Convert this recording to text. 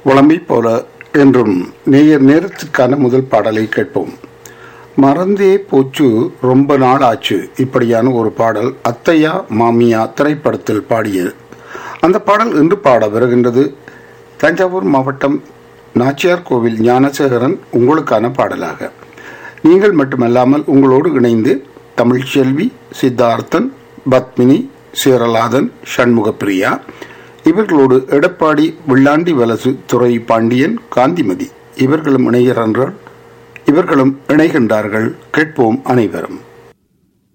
வளமை போல என்றும் நேயர் நேரத்திற்கான முதல் பாடலை கேட்போம் மறந்தே போச்சு ரொம்ப நாள் ஆச்சு இப்படியான ஒரு பாடல் அத்தையா மாமியா திரைப்படத்தில் பாடியது அந்த பாடல் இன்று பாட வருகின்றது தஞ்சாவூர் மாவட்டம் நாச்சியார் கோவில் ஞானசேகரன் உங்களுக்கான பாடலாக நீங்கள் மட்டுமல்லாமல் உங்களோடு இணைந்து தமிழ்ச்செல்வி சித்தார்த்தன் பத்மினி சீரலாதன் சண்முகப்பிரியா இவர்களோடு எடப்பாடி வெள்ளாண்டி வலசு துறை பாண்டியன் காந்திமதி இவர்களும் இணைகிறார்கள் இவர்களும் இணைகின்றார்கள் கேட்போம் அனைவரும்